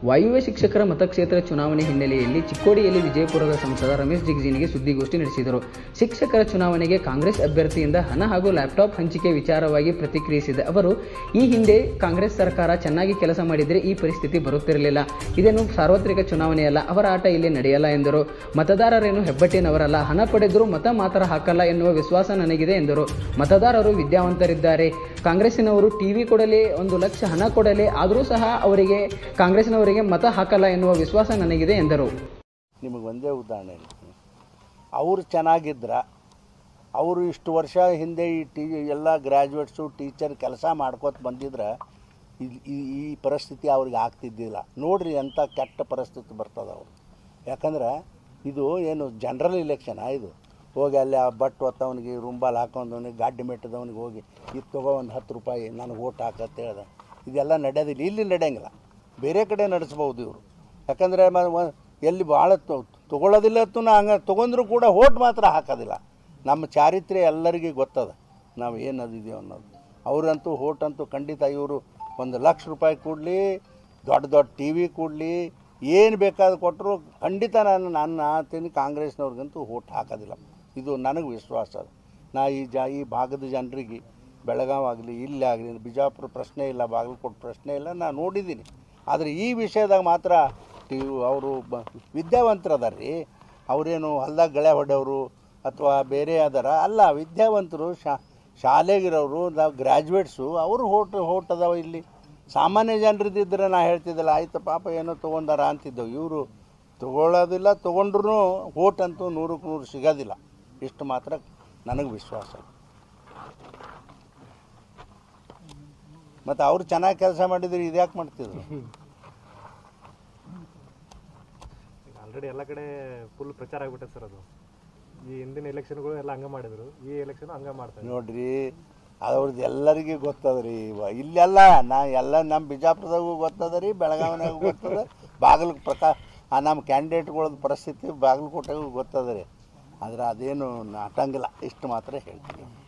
ವಾಯುವ್ಯ ಶಿಕ್ಷಕರ ಮತಕ್ಷೇತ್ರ ಚುನಾವಣೆ ಹಿನ್ನೆಲೆಯಲ್ಲಿ ಚಿಕ್ಕೋಡಿಯಲ್ಲಿ ವಿಜಯಪುರದ ಸಂಸದ ರಮೇಶ್ ಜಿಗಜಿಣಿಗೆ ಸುದ್ದಿಗೋಷ್ಠಿ ನಡೆಸಿದರು ಶಿಕ್ಷಕರ ಚುನಾವಣೆಗೆ ಕಾಂಗ್ರೆಸ್ ಅಭ್ಯರ್ಥಿಯಿಂದ ಹಣ ಹಾಗೂ ಲ್ಯಾಪ್ಟಾಪ್ ಹಂಚಿಕೆ ವಿಚಾರವಾಗಿ ಪ್ರತಿಕ್ರಿಯಿಸಿದ ಅವರು ಈ ಹಿಂದೆ ಕಾಂಗ್ರೆಸ್ ಸರ್ಕಾರ ಚೆನ್ನಾಗಿ ಕೆಲಸ ಮಾಡಿದರೆ ಈ ಪರಿಸ್ಥಿತಿ ಬರುತ್ತಿರಲಿಲ್ಲ ಇದೇನು ಸಾರ್ವತ್ರಿಕ ಚುನಾವಣೆಯಲ್ಲ ಅವರ ಆಟ ಇಲ್ಲಿ ನಡೆಯಲ್ಲ ಎಂದರು ಮತದಾರರೇನು ಹೆಬ್ಬಟ್ಟಿನವರಲ್ಲ ಹಣ ಪಡೆದರೂ ಮತ ಮಾತ್ರ ಹಾಕಲ್ಲ ಎನ್ನುವ ವಿಶ್ವಾಸ ನನಗಿದೆ ಎಂದರು ಮತದಾರರು ವಿದ್ಯಾವಂತರಿದ್ದಾರೆ ಕಾಂಗ್ರೆಸ್ಸಿನವರು ಟಿವಿ ಕೊಡಲಿ ಒಂದು ಲಕ್ಷ ಹಣ ಕೊಡಲಿ ಆದರೂ ಸಹ ಅವರಿಗೆ ಕಾಂಗ್ರೆಸ್ನವರಿಗೆ ಮತ ಹಾಕಲ್ಲ ಎನ್ನುವ ವಿಶ್ವಾಸ ನನಗಿದೆ ಎಂದರು ನಿಮಗೆ ಒಂದೇ ಉದಾಹರಣೆ ಹೇಳ್ತೀನಿ ಅವರು ಚೆನ್ನಾಗಿದ್ರ ಅವರು ಇಷ್ಟು ವರ್ಷ ಹಿಂದೆ ಈ ಟಿ ಎಲ್ಲ ಗ್ರ್ಯಾಜುಯೇಟ್ಸು ಟೀಚರ್ ಕೆಲಸ ಮಾಡ್ಕೋತ ಬಂದಿದ್ರೆ ಇದ್- ಈ ಈ ಪರಿಸ್ಥಿತಿ ಅವ್ರಿಗೆ ಆಗ್ತಿದ್ದಿಲ್ಲ ನೋಡ್ರಿ ಎಂಥ ಕೆಟ್ಟ ಪರಿಸ್ಥಿತಿ ಬರ್ತದೆ ಅವ್ರು ಯಾಕಂದ್ರೆ ಇದು ಏನು ಜನರಲ್ ಇಲೆಕ್ಷನಾ ಇದು ಹೋಗಿ ಅಲ್ಲಿ ಆ ಬಟ್ ಹೊತ್ತವನಿಗೆ ರುಂಬಾಲ್ ಹಾಕೊಂಡವನಿಗೆ ಗಾಡಿ ಮೆಟ್ಟದವನಿಗೆ ಹೋಗಿ ಇದು ತಗೋ ಒಂದು ಹತ್ತು ರೂಪಾಯಿ ನನಗೆ ಓಟ್ ಹಾಕಂತ ಹೇಳ್ದೆ ಇದೆಲ್ಲ ನಡೆಯೋದಿಲ್ಲ ಇಲ್ಲಿ ನಡೆಯಂಗಿಲ್ಲ ಬೇರೆ ಕಡೆ ನಡೆಸ್ಬೋದು ಇವರು ಯಾಕಂದರೆ ಎಲ್ಲಿ ಭಾಳ ತೊಗೊಳ್ಳೋದಿಲ್ಲ ಅಂತೂ ಹಂಗೆ ತೊಗೊಂಡ್ರು ಕೂಡ ಓಟ್ ಮಾತ್ರ ಹಾಕೋದಿಲ್ಲ ನಮ್ಮ ಚಾರಿತ್ರ್ಯ ಎಲ್ಲರಿಗೂ ಗೊತ್ತದ ನಾವು ಏನು ಅದಿದೆಯೋ ಅನ್ನೋದು ಅವರಂತೂ ಓಟ್ ಅಂತೂ ಖಂಡಿತ ಇವರು ಒಂದು ಲಕ್ಷ ರೂಪಾಯಿ ಕೊಡಲಿ ದೊಡ್ಡ ದೊಡ್ಡ ಟಿ ವಿ ಕೊಡಲಿ ಏನು ಬೇಕಾದ ಕೊಟ್ಟರು ಖಂಡಿತ ನಾನು ನಾನು ಆತೀನಿ ಕಾಂಗ್ರೆಸ್ನವ್ರಿಗಂತೂ ಓಟ್ ಹಾಕೋದಿಲ್ಲ ಇದು ನನಗೆ ವಿಶ್ವಾಸ ಅದು ನಾ ಈ ಜ ಈ ಭಾಗದ ಜನರಿಗೆ ಬೆಳಗಾವಿ ಆಗಲಿ ಇಲ್ಲಿ ಆಗಲಿ ಬಿಜಾಪುರ ಪ್ರಶ್ನೆ ಇಲ್ಲ ಬಾಗಲಕೋಟೆ ಪ್ರಶ್ನೆ ಇಲ್ಲ ನಾನು ನೋಡಿದ್ದೀನಿ ಆದರೆ ಈ ವಿಷಯದಾಗ ಮಾತ್ರ ಅವರು ಬ ವಿದ್ಯಾವಂತರು ಅದಾರ ರೀ ಅವರೇನು ಹೊಲ್ದಾಗ ಗಳೆ ಹೊಡೆಯವರು ಅಥವಾ ಬೇರೆ ಅದಾರ ಅಲ್ಲ ವಿದ್ಯಾವಂತರು ಶಾ ಶಾಲೆಗಿರೋರು ನಾವು ಗ್ರ್ಯಾಜುಯೇಟ್ಸು ಅವರು ಹೋಟ್ ಹೋಟ್ ಅದಾವ ಇಲ್ಲಿ ಸಾಮಾನ್ಯ ಜನರದಿದ್ದರೆ ನಾ ಹೇಳ್ತಿದ್ದಲ್ಲ ಆಯ್ತು ಪಾಪ ಏನೋ ತೊಗೊಂಡಾರ ಅಂತಿದ್ದೆವು ಇವರು ತೊಗೊಳ್ಳೋದಿಲ್ಲ ತೊಗೊಂಡ್ರು ಓಟ್ ಅಂತೂ ನೂರಕ್ಕೆ ನೂರು ಸಿಗೋದಿಲ್ಲ ಇಷ್ಟು ಮಾತ್ರ ನನಗೆ ವಿಶ್ವಾಸ ಮತ್ತು ಅವ್ರು ಚೆನ್ನಾಗಿ ಕೆಲಸ ಮಾಡಿದ್ರೆ ಇದ್ಯಾಕೆ ಮಾಡ್ತಿದ್ರು ಆಲ್ರೆಡಿ ಎಲ್ಲ ಕಡೆ ಫುಲ್ ಪ್ರಚಾರ ಆಗ್ಬಿಟ್ಟೆ ಸರ್ ಅದು ಈ ಹಿಂದಿನ ಎಲೆಕ್ಷನ್ಗಳು ಎಲ್ಲ ಹಂಗೆ ಮಾಡಿದ್ರು ಈ ಎಲೆಕ್ಷನ್ ಹಂಗೆ ಮಾಡ್ತಾರೆ ನೋಡ್ರಿ ಅವ್ರದ್ದು ಎಲ್ಲರಿಗೂ ಗೊತ್ತದ ರೀ ಇವ ಇಲ್ಲೆಲ್ಲ ನಾ ಎಲ್ಲ ನಮ್ಮ ಬಿಜಾಪುರದಾಗೂ ಗೊತ್ತದ ರೀ ಬೆಳಗಾವಿನಾಗೂ ಗೊತ್ತದ ಬಾಗಲ ಪ್ರಕಾ ಆ ನಮ್ಮ ಕ್ಯಾಂಡಿಡೇಟ್ಗಳದ್ದು ಪರಿಸ್ಥಿತಿ ಬಾಗಲಕೋಟೆಗೂ ಗೊತ್ತದ ರೀ ಆದ್ರೆ ಅದೇನು ನಾಟಂಗಿಲ್ಲ ಇಷ್ಟು ಮಾತ್ರ ಹೇಳ್ತೀನಿ